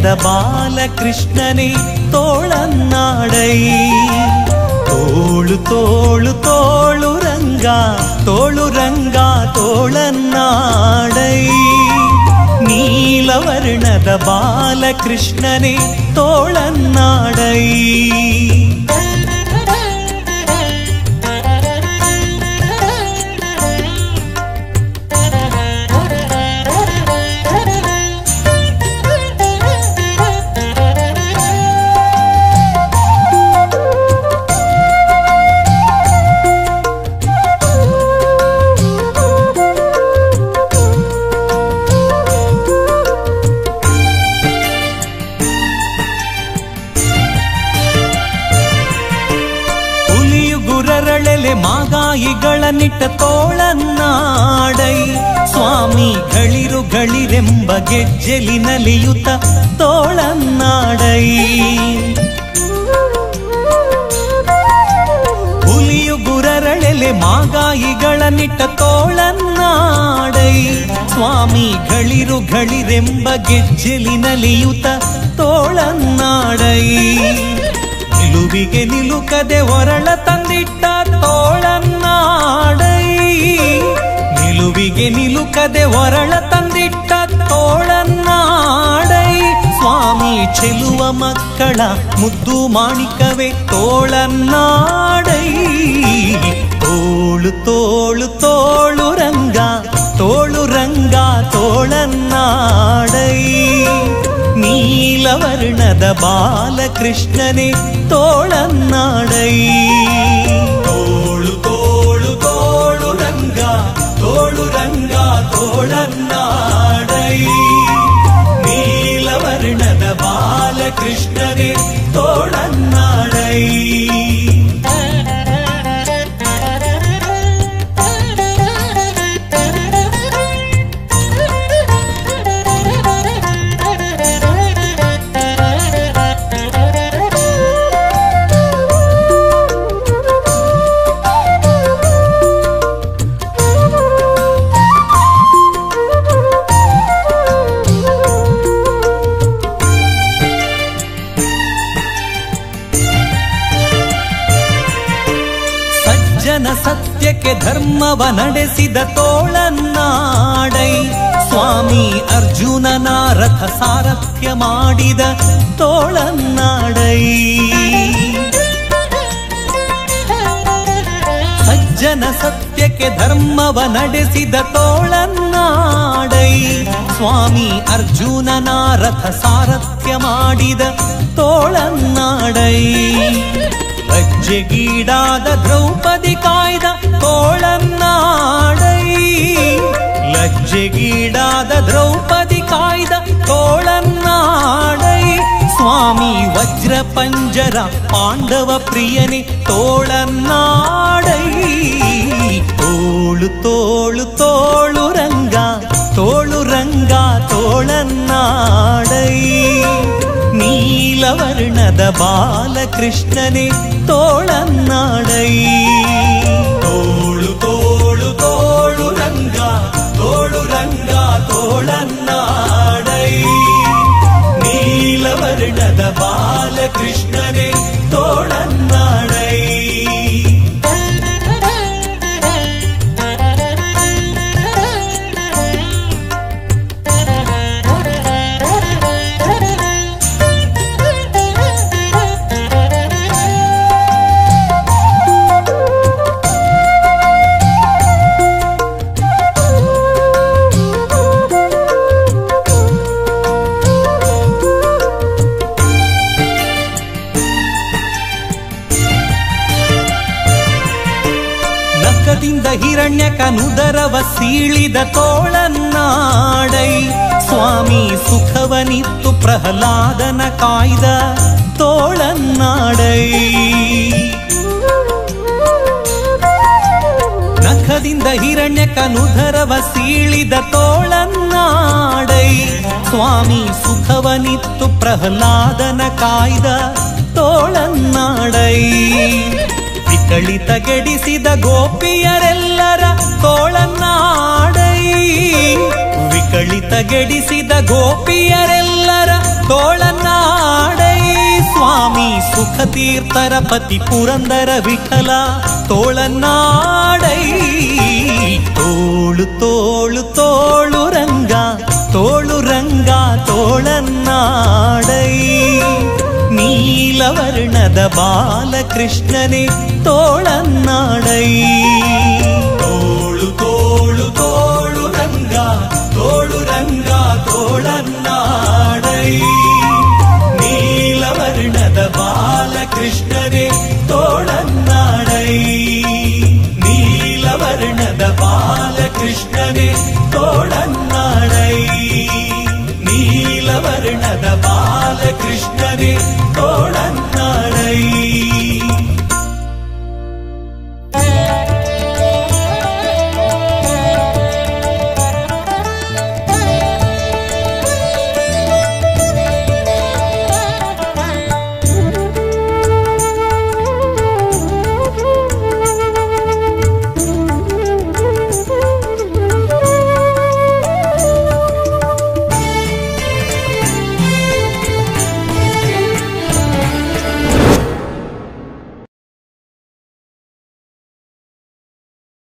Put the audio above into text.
ಬಾಲಕೃಷ್ಣನೇ ತೋಳನ್ನಾಡೈ ತೋಳು ತೋಳು ತೋಳು ರಂಗ ತೋಳು ರಂಗ ತೋಳನ್ನಾಡೈ ನೀಲವರ್ಣದ ಬಾಲಕೃಷ್ಣನೇ ತೋಳನ್ನಾಡೈ ಹುಲಿಯು ಗುರರಳೆಲೆ ಮಾಗಾಯಿಗಳ ನಿಟ್ಟ ತೋಳನ್ನಾಡೈ ಸ್ವಾಮಿ ಗಳಿರು ಗಳಿರೆಂಬ ಗೆಜ್ಜೆಲಿ ನಲಿಯುತ್ತ ತೋಳನ್ನಾಡೈ ಹುಲಿಯು ಗುರರಳೆಲೆ ಮಾಗಾಯಿಗಳ ನಿಟ್ಟ ತೋಳನ್ನಾಡೈ ಸ್ವಾಮಿ ಗಳಿರು ಗಳಿರೆಂಬ ಗೆಜ್ಜೆಲಿ ನಲಿಯುತ್ತ ತೋಳನ್ನಾಡೈ ನಿಲುವಿಗೆ ನಿಲುಕದೆ ಹೊರಳ ತಂದಿಟ್ಟ ತೋಳನ್ನಾಡೈ ನಿಲುವಿಗೆ ನಿಲುಕದೆ ಹೊರಳ ತಂದಿಟ್ಟ ತೋಳನ್ನಾಡೈ ಸ್ವಾಮಿ ಚೆಲುವ ಮಕ್ಕಳ ಮುದ್ದು ಮಾಣಿಕವೇ ತೋಳನ್ನಾಡೈ ತೋಳು ತೋಳು ತೋಳು ರಂಗ ತೋಳು ರಂಗ ತೋಳನ್ನಾಡೈ ನೀಲವರ್ಣದ ಬಾಲಕೃಷ್ಣನೇ ತೋಳನ್ನಾಡೈ ತೋಳು ತೋಳು ತೋಳು ರಂಗ ತೋಳು ರಂಗ ತೋಳನ್ನಾಡೈ ನೀಲವರ್ಣದ ಬಾಲಕೃಷ್ಣನೇ ತೋಳನ್ನಾಡೈ ಸಜ್ಜನ ಸತ್ಯಕ್ಕೆ ಧರ್ಮವ ನಡೆಸಿದ ತೋಳನ್ನಾಡೈ ಸ್ವಾಮಿ ಅರ್ಜುನನ ರಥ ಸಾರಥ್ಯ ಮಾಡಿದ ತೋಳನ್ನಾಡೈ ಸಜ್ಜನ ಸತ್ಯಕ್ಕೆ ಧರ್ಮವ ನಡೆಸಿದ ತೋಳನ್ನಾಡೈ ಸ್ವಾಮಿ ಅರ್ಜುನನ ರಥ ಸಾರಥ್ಯ ಮಾಡಿದ ತೋಳನ್ನಾಡೈ ಲಜ್ಜೆಗೀಡಾದ ದ್ರೌಪದಿ ಕಾಯ್ದ ತೋಳನ್ನಾಡೈ ಲಜ್ಜೆಗೀಡಾದ ದ್ರೌಪದಿ ಕಾಯ್ದ ತೋಳನ್ನಾಡೈ ಸ್ವಾಮಿ ವಜ್ರ ಪಂಜರ ಪಾಂಡವ ಪ್ರಿಯನೇ ತೋಳನ್ನಾಡೈ ತೋಳು ತೋಳು ತೋಳು ರಂಗ ತೋಳು ರಂಗ ತೋಳನ್ನಾಡೈ ನೀಲವರ್ಣದ ಬಾಲಕೃಷ್ಣನೇ ತೋಳನ್ನಾಡೈ ತೋಳು ತೋಳು ತೋಳು ರಂಗ ತೋಳು ರಂಗ ತೋಳನ್ನಾಡೈ ನೀಲವರ್ಣದ ಬಾಲಕೃಷ್ಣನೇ ತೋಳನ್ನಾಡೈ ನಖದಿಂದ ಹಿರಣ್ಯಕನುದರವ ಸೀಳಿದ ತೋಳನ್ನಾಡೈ ಸ್ವಾಮಿ ಸುಖವನಿತ್ತು ಪ್ರಹ್ಲಾದನ ಕಾಯ್ದ ತೋಳನ್ನಾಡೈ ನಖದಿಂದ ಹಿರಣ್ಯಕನುಧರವ ಸೀಳಿದ ತೋಳನ್ನಾಡೈ ಸ್ವಾಮಿ ಸುಖವನಿತ್ತು ಪ್ರಹ್ಲಾದನ ಕಾಯ್ದ ತೋಳನ್ನಾಡೈ ವಿಕಳಿತ ಗೆಡಿಸಿದ ಗೋಪಿಯರೆಲ್ಲರ ತೋಳನ್ನಾಡೈ ವಿಕಳಿತ ಗೆಡಿಸಿದ ಗೋಪಿಯರೆಲ್ಲರ ತೋಳನಾಡೈ ಸ್ವಾಮಿ ಸುಖತೀರ್ಥರ ಪತಿ ಪುರಂದರ ವಿಠಲ ತೋಳನಾಡೈ ತೋಳು ತೋಳು ತೋಳು ರಂಗ ತೋಳು ರಂಗ ತೋಳನ್ನಾಡೈ ನೀಲವರ್ಣದ ಬಾಲಕೃಷ್ಣನೇ ತೋಳನ್ನಾಡೈ ತೋಳು ತೋಳು ತೋಳು ರಂಗ ತೋಳು ರಂಗ ತೋಳನ್ನಾಡೈ ನೀಲವರ್ಣದ ಬಾಲಕೃಷ್ಣನೇ ತೋಳನ್ನಾಡೈ ನೀಲವರ್ಣದ ಬಾಲಕೃಷ್ಣನೇ ತೋಳನ್ನಾಡೈ ನೀಲವರ್ಣದ ಬಾಲಕೃಷ್ಣನೇ ತೋಳ